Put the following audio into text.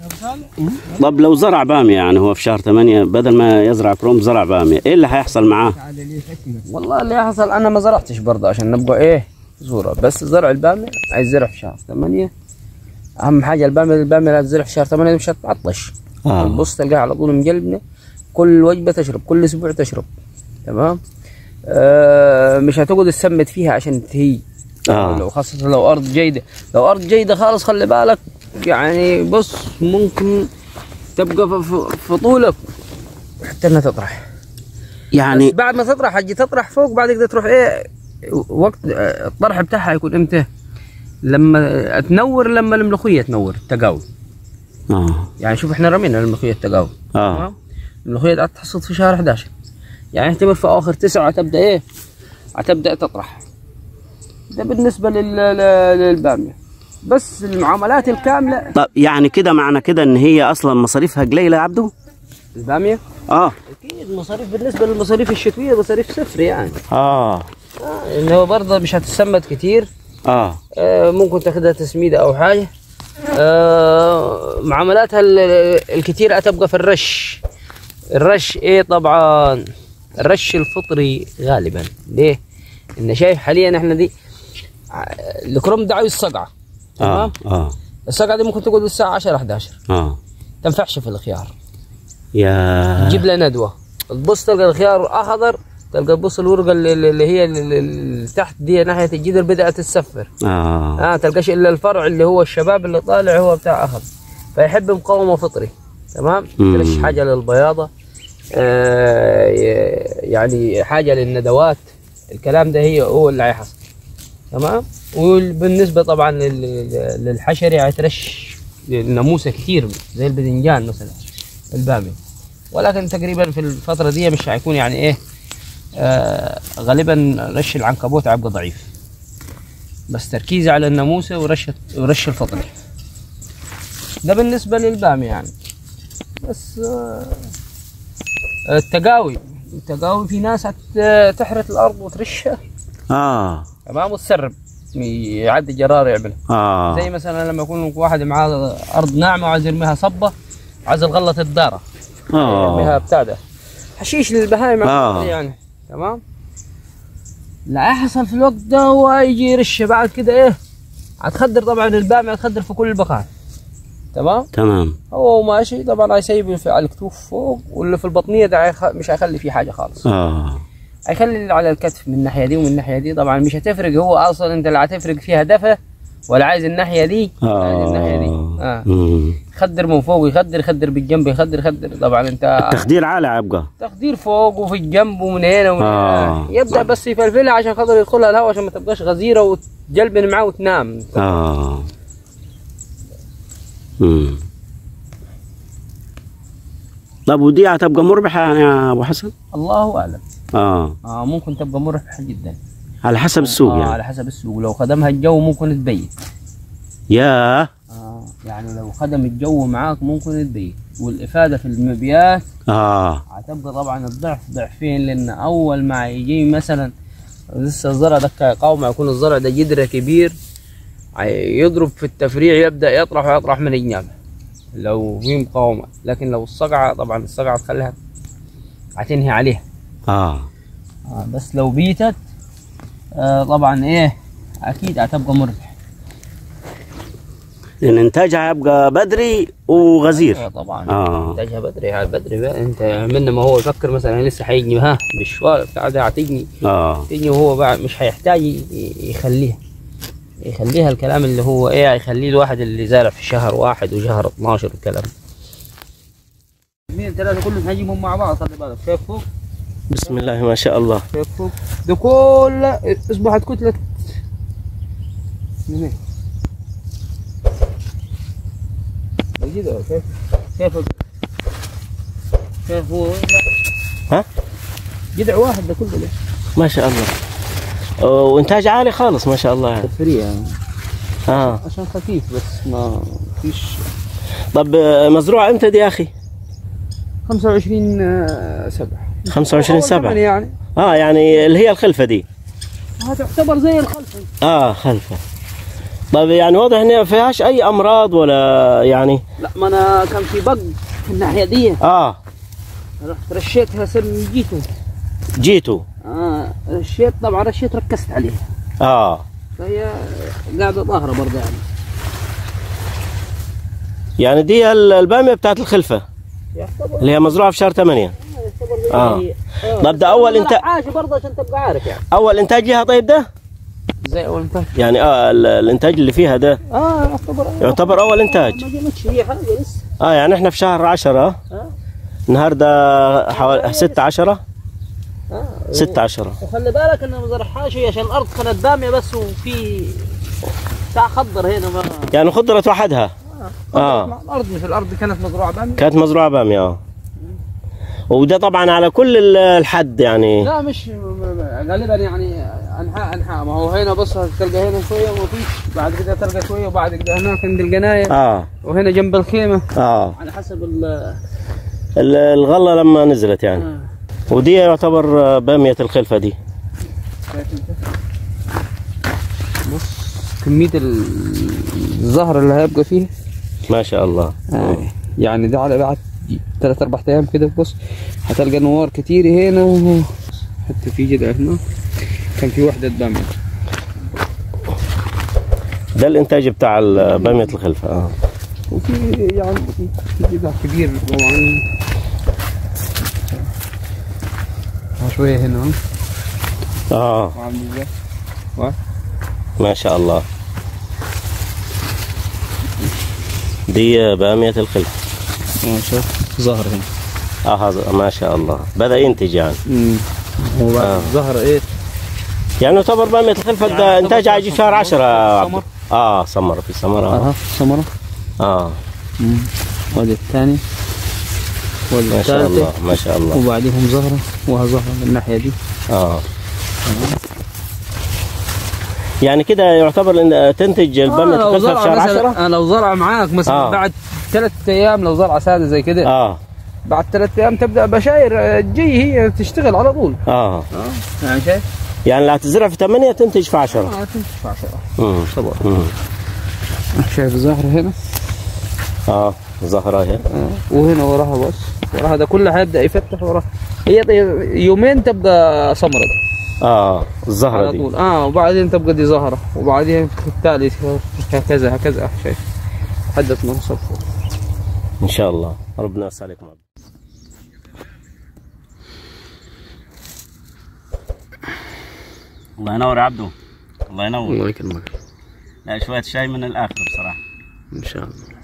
طب لو زرع باميه يعني هو في شهر 8 بدل ما يزرع كروم زرع باميه ايه اللي هيحصل معاه؟ والله اللي حصل انا ما زرعتش برضه عشان نبقى ايه صوره بس زرع الباميه عايز زرع في شهر 8 اهم حاجه الباميه الباميه لا تزرع في شهر 8 مش هتعطش آه. تبص تلقاها على طول مقلبنه كل وجبه تشرب كل اسبوع تشرب تمام آه مش هتقعد تسمد فيها عشان تهي آه. لو خاصة لو أرض جيدة لو أرض جيدة خالص خلي بالك يعني بص ممكن تبقى في- في- في طولك حتى انها تطرح يعني بس بعد ما تطرح حجي تطرح فوق بعد كده تروح ايه وقت آه، الطرح بتاعها يكون امتى؟ لما تنور لما الملوخيه تنور التقاوي اه يعني شوف احنا رمينا الملوخيه التقاوي اه تمام؟ الملوخيه قاعد تحصد في شهر 11 يعني احتمال في اخر تسعه تبدا ايه؟ هتبدا تطرح ده بالنسبه لل... لل- للباميه بس المعاملات الكامله طب يعني كده معنى كده ان هي اصلا مصاريفها قليله يا عبدو؟ الباميه اه اكيد مصاريف بالنسبه للمصاريف الشتويه مصاريف صفر يعني اه آه، انه برضه مش هتسمد كتير اه آه، ممكن تاخدها تسميدة أو حاجة آه، معاملاتها ال- الكتير هتبقى في الرش الرش إيه طبعا الرش الفطري غالبا ليه؟ إن شايف حاليا إحنا دي ع- الكرم ده عاوز صقعة اه تمام اه الصقعة دي ممكن تقعد الساعة 10 11 اه تنفعش في الخيار يا تجيب لها ندوة تبص تلقى الخيار أخضر تلقى تبص الورقة اللي, اللي هي اللي اللي تحت دي ناحية الجدر بدأت تسفر اه اه تلقاش الا الفرع اللي هو الشباب اللي طالع هو بتاع اخضر فيحب مقاومه فطري تمام مم. ترش حاجه للبياضه آه ي- يعني حاجه للندوات الكلام ده هي هو اللي هيحصل تمام وبالنسبه طبعا لل- للحشري هترش الناموسه كتير زي الباذنجان مثلا البامي ولكن تقريبا في الفتره دي مش هيكون يعني ايه آه غالبا رش العنكبوت هيبقى ضعيف بس تركيزي على الناموسه ورش ورش الفطري ده بالنسبه للبامي يعني بس آه، التقاوي التقاوي في ناس هت- تحرث الارض وترشها اه تمام وتسرب يعدي جرار يعملها اه زي مثلا لما يكون واحد معاه ارض ناعمه وعايز يرميها صبه عايز الغلط الداره يرميها اه بتاع ده حشيش للبهايم آه. يعني تمام لا يحصل في الوقت ده هو يجي يرش بعد كده ايه هتخدر طبعا البامع هتخدر في كل المكان تمام تمام هو ماشي طبعا هيسيب في على الكتوف فوق واللي في البطنيه ده هيخ- مش هيخلي فيه حاجه خالص اه هيخلي اللي على الكتف من الناحيه دي ومن الناحيه دي طبعا مش هتفرق هو اصلا انت اللي هتفرق فيها دفه ولا عايز الناحيه دي عايز الناحيه دي اه اه مم. يخدر من فوق يخدر يخدر بالجنب يخدر يخدر طبعا انت تخدير عالي يبقى تخدير فوق وفي الجنب ومن هنا ومن آه. هنا يبدا بس يفلفلها عشان خاطر يدخلها الهواء عشان ما تبقاش غزيره وتجلبن معاه وتنام اه امم طب ودي هتبقى مربحة يعني يا ابو حسن؟ الله اعلم اه آه ممكن تبقى مربحه جدا على حسب السوق آه يعني على حسب السوق لو خدمها الجو ممكن تبيت يا آه يعني لو خدم الجو معاك ممكن تبيت والافاده في المبيات اه هتبقى طبعا الضعف ضعفين لان اول ما يجي مثلا لسه الزرع ده كقوم ما يكون الزرع ده جدره كبير هي- يضرب في التفريع يبدا يطرح ويطرح من الجناب لو في مقاومه لكن لو الصقعه طبعا الصقعه تخليها هتنهي عليها اه آه بس لو بيتت آه طبعا ايه اكيد هتبقى مربح لان انتاجها يبقى بدري وغزير آه طبعا آه. انتاجها بدري هاي بدري بقى انت من ما هو يفكر مثلا لسه هيجني ها بالشوارع بتاع ده هتجني اه تيجي وهو بقى مش هيحتاج ي- يخليها يخليها الكلام اللي هو ايه يخليه الواحد اللي زارع في شهر واحد وشهر 12 والكلام اثنين ثلاثة كلهم هيجيبهم مع بعض خلي بالك شايف فوق بسم الله ما شاء الله شايف فوق ده كله اصبحت كتلة من هيك كده شايف شايف شايف هو ها جدع واحد ده كله ده ما شاء الله آه، وانتاج عالي خالص ما شاء الله يعني. فري يعني اه عشان خفيف بس ما فيش طب آه، مزروعة امتى دي يا اخي؟ 25 سبعة 25 أول سبعة. ثمانية يعني اه يعني اللي هي الخلفة دي هتعتبر زي الخلفة اه خلفة طيب يعني واضح ان ما فيهاش اي امراض ولا يعني لا ما انا كان في بق في الناحيه دي اه رحت رشيتها سم جيته جيتوا آه رشيت طبعا رشيت ركزت عليها اه فهي قاعده ظاهره برضه يعني يعني دي ال- الباميه بتاعت الخلفه يعتبر اللي هي مزروعه في شهر 8 يعتبر زي آه. ما هي. آه. طب ده أول بس إنت- حاجه برضه عشان تبقى عارف يعني اول انتاج لها طيب ده زي اول انتاج يعني اه ال- الانتاج اللي فيها ده اه يعتبر يعتبر اول انتاج ما جابتش هي حاجه لسه اه يعني احنا في شهر 10 اه النهارده حوالي 6 10 اه 6 10 وخلي بالك انه ما زرعهاش هي عشان الارض كانت باميه بس وفي بتاع خضر هنا ما يعني خضرة وحدها آه. آه. مع الارض مش الارض كانت مزروعه باميه كانت مزروعه باميه اه وده طبعا على كل ال- الحد يعني لا مش غالبا يعني انحاء انحاء ما هو هنا بص تلقى هنا شويه وما فيش بعد كده تلقى شويه وبعد كده هناك عند القنايه اه وهنا جنب الخيمه اه على حسب ال ال- الغله لما نزلت يعني آه. ودي يعتبر آه، باميه الخلفه دي شايف انت؟ بص كميه الزهر اللي هيبقى فيه ما شاء الله آه. يعني ده على بعد ثلاث اربع ايام كده بص هتلقى نوار كتير هنا وهو حتى في جذع هنا كان في وحده باميه ده الانتاج بتاع ال- باميه الخلفه اه وفي يعني في جذع كبير طبعا ها شويه هنا اه وعامل ازاي وا- ما شاء الله دي باميه الخلفه اه شوف ظهر هنا اه هذا ما شاء الله بدا ينتج يعني امم هو بعد آه. ظهر ايه يعني يعتبر باميه الخلفه يعني ده يعتبر انتاج عايز شهر 10 سمر. اه سمر في سمر اه, اها ثمره آه. امم وادي الثاني وادي ما شاء الثالثة الله ما شاء الله وبعدهم زهرة وها زهرة من الناحية دي اه يعني كده يعتبر ان تنتج الباميه لو الخلفه في شهر زرع 10 مثلا آه لو زرع معاك مثلا آه. بعد ثلاث ايام لو زرعه ساده زي كده اه بعد ثلاث ايام تبدا بشاير آه، تجي هي تشتغل على طول اه اه يعني شايف؟ يعني لا تزرع في 8 تنتج في 10 اه تنفع شغل امم طبعا امم شايف الزهرة هنا اه زهره اهي آه. وهنا وراها بس وراها ده كله هيبدا يفتح وراها هي طيب يومين تبدا سمرة دي اه الزهره على دي طول اه وبعدين تبقى دي زهرة وبعدين في التالي هكذا هكذا شايف حدث منصب ان شاء الله ربنا يسعدك عليكم الله ينور يا عبدو الله ينور الله يكرمك لا شويه شاي من الاخر بصراحه ان شاء الله